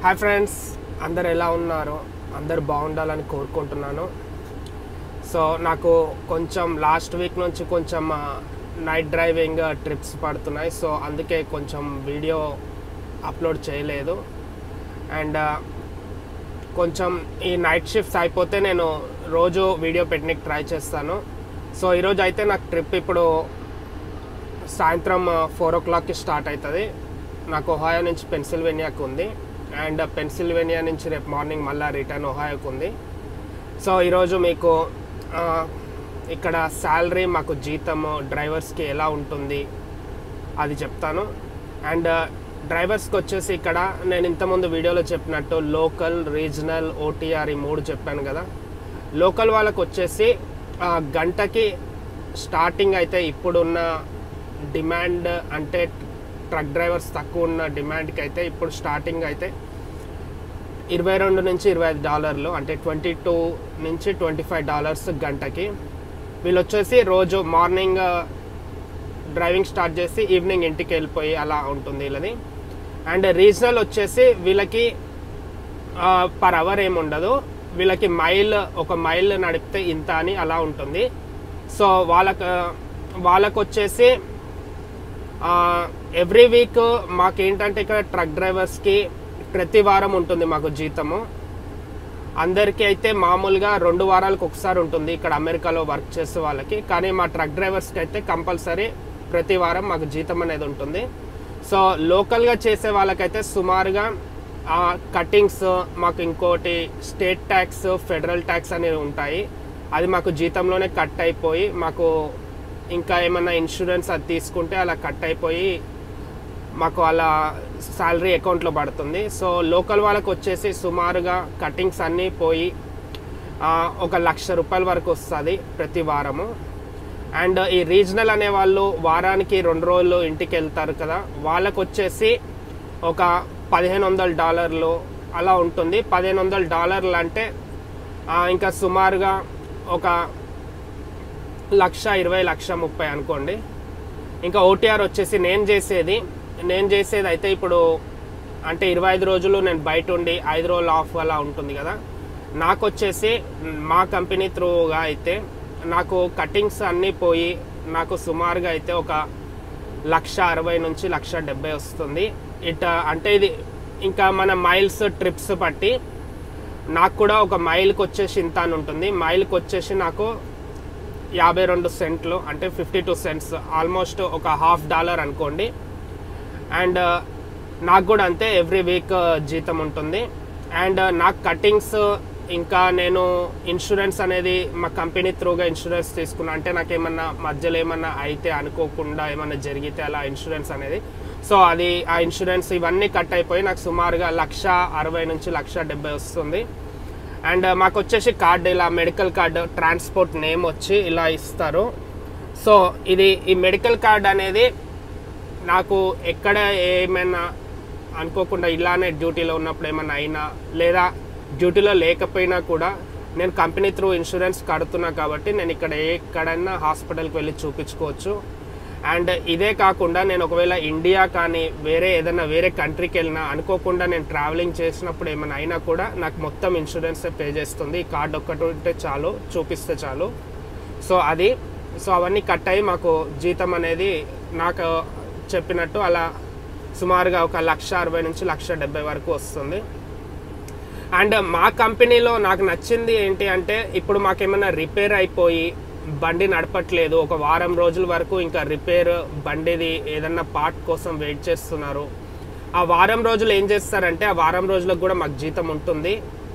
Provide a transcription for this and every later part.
hi friends అందరు ఎలా ఉన్నారు అందరు బాగుండాలని కోరుకుంటున్నాను సో నాకు కొంచెం లాస్ట్ వీక్ నుంచి కొంచెం నైట్ డ్రైవింగ్ ట్రిప్స్ పడుతున్నాయి సో అందుకే కొంచెం వీడియో అప్లోడ్ చేయలేదు అండ్ కొంచెం ఈ నైట్ షిఫ్ట్స్ అయిపోతే నేను రోజు వీడియో పెట్టడానికి ట్రై చేస్తాను సో ఈరోజు అయితే నాకు ట్రిప్ ఇప్పుడు సాయంత్రం ఫోర్ ఓ క్లాక్కి స్టార్ట్ అవుతుంది నాకు ఒహాయో నుంచి పెన్సిల్వేనియాకి ఉంది అండ్ పెన్సిల్వేనియా నుంచి రేపు మార్నింగ్ మళ్ళీ రిటర్న్ ఒహాయోకి ఉంది సో ఈరోజు మీకు ఆ, ఇక్కడ శాలరీ మాకు జీతము డ్రైవర్స్కి ఎలా ఉంటుంది అది చెప్తాను అండ్ డ్రైవర్స్కి వచ్చేసి ఇక్కడ నేను ఇంతకుముందు వీడియోలో చెప్పినట్టు లోకల్ రీజనల్ ఓటీఆర్ ఈ మూడు చెప్పాను కదా లోకల్ వాళ్ళకి వచ్చేసి ఆ, గంటకి స్టార్టింగ్ అయితే ఇప్పుడున్న డిమాండ్ అంటే ట్రక్ డ్రైవర్స్ తక్కువ ఉన్న డిమాండ్కి అయితే ఇప్పుడు స్టార్టింగ్ అయితే ఇరవై రెండు నుంచి ఇరవై ఐదు డాలర్లు అంటే ట్వంటీ టూ నుంచి ట్వంటీ ఫైవ్ డాలర్స్ గంటకి వీళ్ళు వచ్చేసి రోజు మార్నింగ్ డ్రైవింగ్ స్టార్ట్ చేసి ఈవినింగ్ ఇంటికి వెళ్ళిపోయి అలా ఉంటుంది వీళ్ళది అండ్ రీజనల్ వచ్చేసి వీళ్ళకి పర్ అవర్ ఏమి ఉండదు వీళ్ళకి మైల్ ఒక మైల్ నడిపితే ఇంత అని అలా ఉంటుంది సో వాళ్ళకు వాళ్ళకు వచ్చేసి ఎవ్రీ వీక్ మాకేంటంటే ఇక్కడ ట్రక్ డ్రైవర్స్కి ప్రతి వారం ఉంటుంది మాకు జీతము అందరికీ అయితే మామూలుగా రెండు వారాలకు ఒకసారి ఉంటుంది ఇక్కడ అమెరికాలో వర్క్ చేసే వాళ్ళకి కానీ మా ట్రక్ డ్రైవర్స్కి అయితే కంపల్సరీ ప్రతి వారం మాకు జీతం అనేది ఉంటుంది సో లోకల్గా చేసే వాళ్ళకైతే సుమారుగా కటింగ్స్ మాకు ఇంకోటి స్టేట్ ట్యాక్స్ ఫెడరల్ ట్యాక్స్ అనేవి ఉంటాయి అది మాకు జీతంలోనే కట్ అయిపోయి మాకు ఇంకా ఏమన్నా ఇన్సూరెన్స్ అది తీసుకుంటే అలా కట్ అయిపోయి మాకు అలా శాలరీ అకౌంట్లో పడుతుంది సో లోకల్ వాళ్ళకి వచ్చేసి సుమారుగా కటింగ్స్ అన్నీ పోయి ఆ, ఒక లక్ష రూపాయల వరకు వస్తుంది ప్రతి వారము అండ్ ఈ రీజనల్ అనే వాళ్ళు వారానికి రెండు రోజులు ఇంటికి వెళ్తారు కదా వాళ్ళకు వచ్చేసి ఒక పదిహేను వందల డాలర్లు అలా ఉంటుంది పదిహేను వందల డాలర్లు అంటే ఆ, ఇంకా సుమారుగా ఒక లక్ష ఇరవై లక్ష ముప్పై అనుకోండి ఇంకా ఓటీఆర్ వచ్చేసి నేను చేసేది నేను చేసేది అయితే ఇప్పుడు అంటే ఇరవై ఐదు రోజులు నేను బయట ఉండి ఐదు రోజులు ఆఫ్ అలా ఉంటుంది కదా నాకు వచ్చేసి మా కంపెనీ త్రూగా అయితే నాకు కటింగ్స్ అన్నీ పోయి నాకు సుమారుగా అయితే ఒక లక్ష అరవై నుంచి లక్ష డెబ్బై వస్తుంది ఇట్ అంటే ఇది ఇంకా మన మైల్స్ ట్రిప్స్ బట్టి నాకు కూడా ఒక మైల్కి వచ్చేసి ఇంత అని ఉంటుంది మైల్కి వచ్చేసి నాకు యాభై రెండు సెంట్లు అంటే ఫిఫ్టీ టూ సెంట్స్ ఆల్మోస్ట్ ఒక హాఫ్ డాలర్ అనుకోండి అండ్ నాకు కూడా అంతే ఎవ్రీ వీక్ జీతం ఉంటుంది అండ్ నాకు కటింగ్స్ ఇంకా నేను ఇన్సూరెన్స్ అనేది మా కంపెనీ త్రూగా ఇన్సూరెన్స్ తీసుకున్నా అంటే నాకు ఏమన్నా మధ్యలో ఏమన్నా అయితే అనుకోకుండా ఏమన్నా జరిగితే అలా ఇన్సూరెన్స్ అనేది సో అది ఆ ఇన్సూరెన్స్ ఇవన్నీ కట్ అయిపోయి నాకు సుమారుగా లక్ష అరవై నుంచి లక్ష డెబ్బై వస్తుంది అండ్ మాకు వచ్చేసి కార్డు ఇలా మెడికల్ కార్డు ట్రాన్స్పోర్ట్ నేమ్ వచ్చి ఇలా ఇస్తారు సో ఇది ఈ మెడికల్ కార్డ్ అనేది నాకు ఎక్కడ ఏమైనా అనుకోకుండా ఇలానే డ్యూటీలో ఉన్నప్పుడు ఏమైనా అయినా లేదా డ్యూటీలో లేకపోయినా కూడా నేను కంపెనీ త్రూ ఇన్సూరెన్స్ కడుతున్నా కాబట్టి నేను ఇక్కడ ఎక్కడైనా హాస్పిటల్కి వెళ్ళి చూపించుకోవచ్చు అండ్ ఇదే కాకుండా నేను ఒకవేళ ఇండియా కానీ వేరే ఏదైనా వేరే కంట్రీకి వెళ్ళినా అనుకోకుండా నేను ట్రావెలింగ్ చేసినప్పుడు ఏమైనా అయినా కూడా నాకు మొత్తం ఇన్సూరెన్స్ పే చేస్తుంది ఈ కార్డు ఒక్కటి ఉంటే చాలు చూపిస్తే చాలు సో అది సో అవన్నీ కట్ అయ్యి మాకు జీతం అనేది నాకు చెప్పినట్టు అలా సుమారుగా ఒక లక్ష అరవై నుంచి లక్ష డెబ్బై వరకు వస్తుంది అండ్ మా కంపెనీలో నాకు నచ్చింది ఏంటి అంటే ఇప్పుడు మాకేమైనా రిపేర్ అయిపోయి బండి నడపట్లేదు ఒక వారం రోజుల వరకు ఇంకా రిపేర్ బండిది ఏదన్నా పార్ట్ కోసం వెయిట్ చేస్తున్నారు ఆ వారం రోజులు ఏం చేస్తారంటే ఆ వారం రోజులకు కూడా మాకు జీతం ఉంటుంది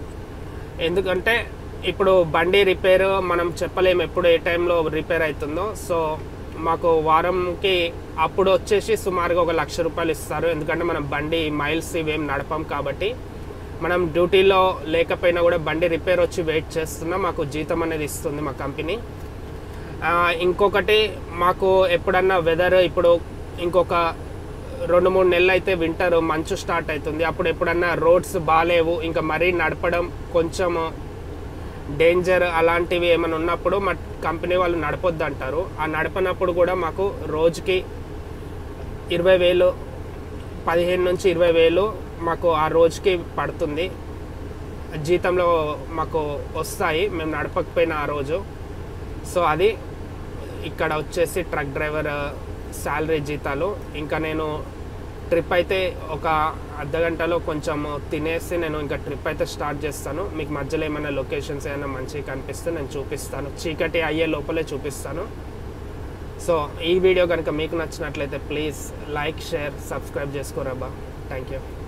ఎందుకంటే ఇప్పుడు బండి రిపేర్ మనం చెప్పలేము ఎప్పుడు ఏ టైంలో రిపేర్ అవుతుందో సో మాకు వారంకి అప్పుడు వచ్చేసి సుమారుగా ఒక లక్ష రూపాయలు ఇస్తారు ఎందుకంటే మనం బండి మైల్స్ ఇవేం నడపం కాబట్టి మనం డ్యూటీలో లేకపోయినా కూడా బండి రిపేర్ వచ్చి వెయిట్ చేస్తున్నా మాకు జీతం అనేది ఇస్తుంది మా కంపెనీ ఆ, ఇంకొకటి మాకు ఎప్పుడన్నా వెదర్ ఇప్పుడు ఇంకొక రెండు మూడు నెలలు అయితే వింటర్ మంచు స్టార్ట్ అవుతుంది అప్పుడు ఎప్పుడన్నా రోడ్స్ బాగాలేవు ఇంకా మరీ నడపడం కొంచెం డేంజర్ అలాంటివి ఏమైనా ఉన్నప్పుడు మా కంపెనీ వాళ్ళు నడపొద్దు అంటారు ఆ నడపనప్పుడు కూడా మాకు రోజుకి ఇరవై వేలు పదిహేను నుంచి ఇరవై వేలు మాకు ఆ రోజుకి పడుతుంది జీతంలో మాకు వస్తాయి మేము నడపకపోయిన ఆ రోజు సో అది ఇక్కడ వచ్చేసి ట్రక్ డ్రైవర్ శాలరీ జీతాలు ఇంకా నేను ట్రిప్ అయితే ఒక అర్ధ గంటలో కొంచెం తినేసి నేను ఇంకా ట్రిప్ అయితే స్టార్ట్ చేస్తాను మీకు మధ్యలో ఏమైనా లొకేషన్స్ ఏమైనా మంచిగా కనిపిస్తే నేను చూపిస్తాను చీకటి అయ్యే లోపలే చూపిస్తాను సో ఈ వీడియో కనుక మీకు నచ్చినట్లయితే ప్లీజ్ లైక్ షేర్ సబ్స్క్రైబ్ చేసుకోరబ్బా థ్యాంక్ యూ